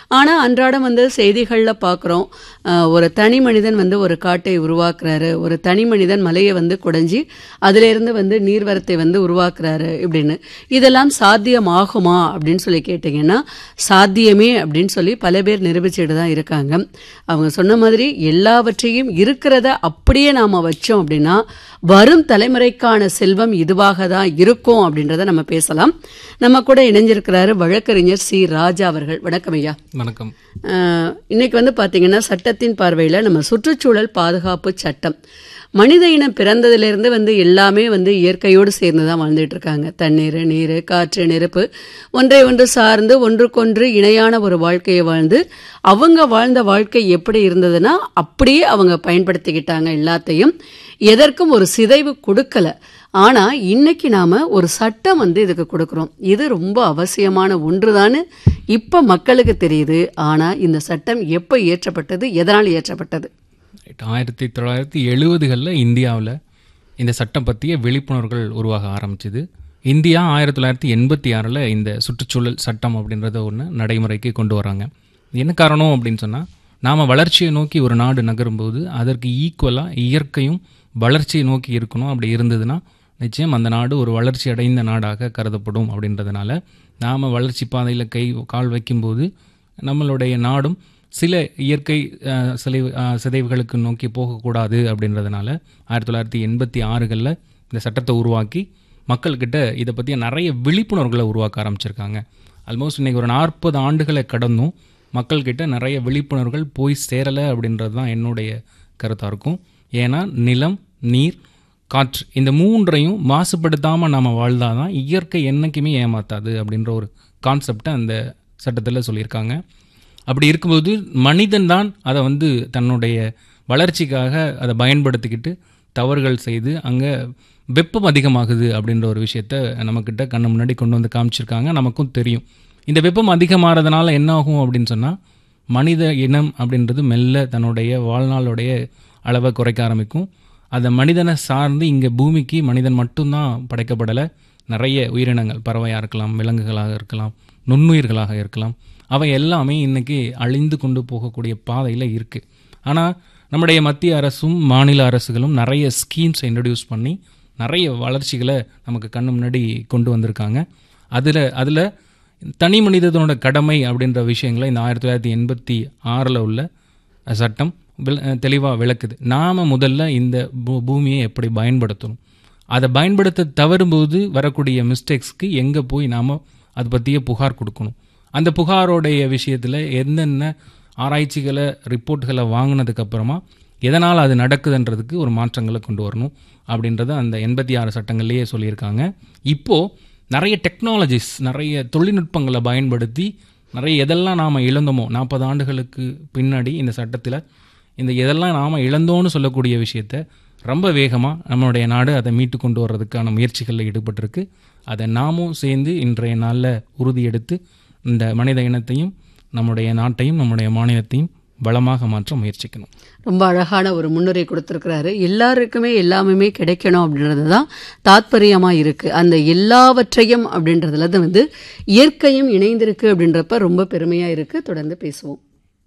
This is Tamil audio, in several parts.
ஆனா அன்றாடம் வந்து செய்திகள்ல பார்க்குறோம் ஒரு தனி மனிதன் வந்து ஒரு காட்டை உருவாக்குறாரு ஒரு தனி மனிதன் மலையை வந்து குடைஞ்சி அதிலிருந்து வந்து நீர்வரத்தை வந்து உருவாக்குறாரு இப்படின்னு இதெல்லாம் சாத்தியமாகுமா அப்படின்னு சொல்லி கேட்டிங்கன்னா சாத்தியமே அப்படின்னு சொல்லி பல பேர் நிரூபிச்சுட்டு தான் இருக்காங்க அவங்க சொன்ன மாதிரி எல்லாவற்றையும் இருக்கிறத அப்படியே நாம் வச்சோம் அப்படின்னா வரும் தலைமுறைக்கான செல்வம் இதுவாக தான் இருக்கும் அப்படின்றத நம்ம பேசலாம் நம்ம கூட இணைஞ்சிருக்கிறாரு வழக்கறிஞர் சி ராஜா அவர்கள் வணக்கம் ஐயா வணக்கம் அஹ், இன்னைக்கு வந்து பார்த்தீங்கன்னா சட்டத்தின் பார்வையில் நம்ம சுற்றுச்சூழல் பாதுகாப்பு சட்டம் மனித இனம் பிறந்ததிலிருந்து வந்து எல்லாமே வந்து இயற்கையோடு சேர்ந்து தான் வாழ்ந்துட்டு இருக்காங்க தண்ணீர் நீர் காற்று நெருப்பு ஒன்றை ஒன்று சார்ந்து ஒன்றுக்கொன்று இணையான ஒரு வாழ்க்கையை வாழ்ந்து அவங்க வாழ்ந்த வாழ்க்கை எப்படி இருந்ததுன்னா அப்படியே அவங்க பயன்படுத்திக்கிட்டாங்க எல்லாத்தையும் எதற்கும் ஒரு சிதைவு கொடுக்கல ஆனா இன்னைக்கு நாம ஒரு சட்டம் வந்து இதுக்கு கொடுக்குறோம் இது ரொம்ப அவசியமான ஒன்றுதான்னு இப்ப மக்களுக்கு தெரியுது ஆனா இந்த சட்டம் எப்ப இயற்றப்பட்டது எதனால் இயற்றப்பட்டது ரைட். ஆயிரத்தி தொள்ளாயிரத்தி எழுபதுகளில் இந்தியாவில் இந்த சட்டம் பற்றிய விழிப்புணர்வுகள் உருவாக ஆரம்பிச்சுது இந்தியா ஆயிரத்தி தொள்ளாயிரத்தி எண்பத்தி ஆறில் இந்த சுற்றுச்சூழல் சட்டம் அப்படின்றத ஒன்று நடைமுறைக்கு கொண்டு வராங்க என்ன காரணம் அப்படின்னு சொன்னால் நாம் வளர்ச்சியை நோக்கி ஒரு நாடு நகரும்போது அதற்கு ஈக்குவலாக இயற்கையும் வளர்ச்சியை நோக்கி இருக்கணும் அப்படி இருந்ததுன்னா நிச்சயம் அந்த நாடு ஒரு வளர்ச்சி அடைந்த நாடாக கருதப்படும் அப்படின்றதுனால நாம் வளர்ச்சி பாதையில் கை கால் வைக்கும்போது நம்மளுடைய நாடும் சில இயற்கை அஹ், சிலை அஹ், சிதைவுகளுக்கு நோக்கி போகக்கூடாது அப்படின்றதுனால ஆயிரத்தி தொள்ளாயிரத்தி எண்பத்தி ஆறுகளில் இந்த சட்டத்தை உருவாக்கி மக்கள்கிட்ட இதை பற்றி நிறைய விழிப்புணர்வுகளை உருவாக்க ஆரம்பிச்சிருக்காங்க ஆல்மோஸ்ட் இன்னைக்கு ஒரு நாற்பது ஆண்டுகளை கடந்தும் மக்கள்கிட்ட நிறைய விழிப்புணர்வுகள் போய் சேரலை அப்படின்றது தான் என்னுடைய கருத்தாக இருக்கும் ஏன்னா நிலம் நீர் காற்று இந்த மூன்றையும் மாசுபடுத்தாமல் நாம் வாழ்ந்தாதான் இயற்கை என்னைக்குமே ஏமாத்தாது அப்படின்ற ஒரு கான்செப்டை அந்த சட்டத்தில் சொல்லியிருக்காங்க அப்படி இருக்கும்போது மனிதன் தான் அதை வந்து தன்னுடைய வளர்ச்சிக்காக அதை பயன்படுத்திக்கிட்டு தவறுகள் செய்து அங்கே வெப்பம் அதிகமாகுது அப்படின்ற ஒரு விஷயத்த நம்மக்கிட்ட கண்ணு முன்னாடி கொண்டு வந்து காமிச்சிருக்காங்க நமக்கும் தெரியும் இந்த வெப்பம் அதிகமாகிறதுனால என்ன ஆகும் அப்படின்னு சொன்னால் மனித இனம் அப்படின்றது மெல்ல தன்னுடைய வாழ்நாளுடைய அளவை குறைக்க ஆரம்பிக்கும் அந்த மனிதனை சார்ந்து இங்கே பூமிக்கு மனிதன் மட்டும்தான் படைக்கப்படலை நிறைய உயிரினங்கள் பறவையாக இருக்கலாம் விலங்குகளாக இருக்கலாம் நுண்ணுயிர்களாக இருக்கலாம் அவை எல்லாமே இன்னைக்கு அழிந்து கொண்டு போகக்கூடிய பாதையில் இருக்குது ஆனால் நம்முடைய மத்திய அரசும் மாநில அரசுகளும் நிறைய ஸ்கீம்ஸ் இன்ட்ரடியூஸ் பண்ணி நிறைய வளர்ச்சிகளை நமக்கு கண்ணு முன்னாடி கொண்டு வந்திருக்காங்க அதில் அதில் தனி மனிதனோட கடமை அப்படின்ற விஷயங்களை இந்த ஆயிரத்தி தொள்ளாயிரத்தி எண்பத்தி ஆறில் உள்ள சட்டம் தெளிவாக விளக்குது நாம் முதல்ல இந்த பூ- பூமியை எப்படி பயன்படுத்தணும் அதை பயன்படுத்த தவறும்போது வரக்கூடிய மிஸ்டேக்ஸ்க்கு எங்கே போய் நாம் அதை பற்றிய புகார் கொடுக்கணும் அந்த புகாரோடைய விஷயத்தில் என்னென்ன ஆராய்ச்சிகளை ரிப்போர்ட்களை வாங்கினதுக்கப்புறமா எதனால் அது நடக்குதுன்றதுக்கு ஒரு மாற்றங்களை கொண்டு வரணும் அப்படின்றத அந்த எண்பத்தி ஆறு சட்டங்கள்லேயே சொல்லியிருக்காங்க இப்போது நிறைய டெக்னாலஜிஸ் நிறைய தொழில்நுட்பங்களை பயன்படுத்தி நிறைய எதெல்லாம் நாம் இழந்தோமோ நாற்பது ஆண்டுகளுக்கு பின்னாடி இந்த சட்டத்தில் இந்த எதெல்லாம் நாம் இழந்தோன்னு சொல்லக்கூடிய விஷயத்த ரொம்ப வேகமாக நம்மளுடைய நாடு அதை மீட்டு கொண்டு வர்றதுக்கான முயற்சிகளில் ஈடுபட்டிருக்கு அதை நாமும் சேர்ந்து இன்றைய நாளில் உறுதி எடுத்து இந்த மனித இனத்தையும் நம்முடைய நாட்டையும் நம்முடைய மாநிலத்தையும் வளமாக மாற்ற முயற்சிக்கணும் ரொம்ப அழகான ஒரு முன்னுரை கொடுத்துருக்கிறாரு எல்லாருக்குமே எல்லாமே கிடைக்கணும் அப்படின்றது தான் தாத்பரியமா இருக்கு அந்த எல்லாவற்றையும் அப்படின்றதுல தான் வந்து இயற்கையும் இணைந்திருக்கு அப்படின்றப்ப ரொம்ப பெருமையா இருக்கு தொடர்ந்து பேசுவோம்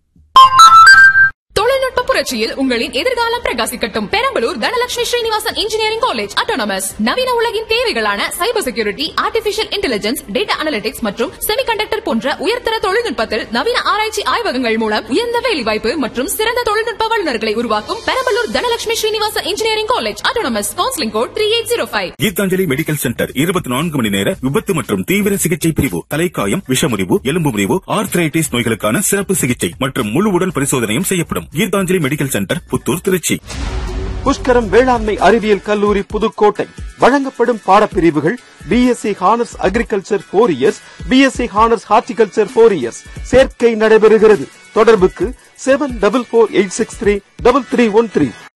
தொழில்நுட்ப புரட்சியில் உங்களின் எதிர்காலம் பிரகாசிக்கட்டும் Perambalur Dhanalakshmi Srinivasan engineering college autonomous நவீன உலகின் தேவைகளான cyber security artificial intelligence data analytics மற்றும் செமிகண்டக்டர் போன்ற உயர்தர தொழில்நுட்பத்தில் நவீன ஆராய்ச்சி ஆய்வகங்கள் மூலம் உயர்ந்த வேலைவாய்ப்பு மற்றும் சிறந்த தொழில்நுட்ப வல்லுநர்களை உருவாக்கும் Perambalur Dhanalakshmi Srinivasan engineering college autonomous counselling code three eight zero five Geethanjali medical centre இருபத்தி நான்கு மணி நேர விபத்து மற்றும் தீவிர சிகிச்சை பிரிவு தலைக்காயம் விஷமுறிவு எலும்பு முறிவு ஆர்த்ரைட்டிஸ் நோய்களுக்கான சிறப்பு சிகிச்சை மற்றும் முழு உடல் பரிசோதனையும் செய்யப்படும் கீதாஞ்சலி மெடிக்கல் சென்டர் புத்தூர் திருச்சி புஷ்கரம் வேளாண்மை அறிவியல் கல்லூரி புதுக்கோட்டை வழங்கப்படும் பாடப்பிரிவுகள் BSc honours agriculture four years BSc honours horticulture four years சேர்க்கை நடைபெறுகிறது தொடர்புக்கு seven double four eight six three double three one three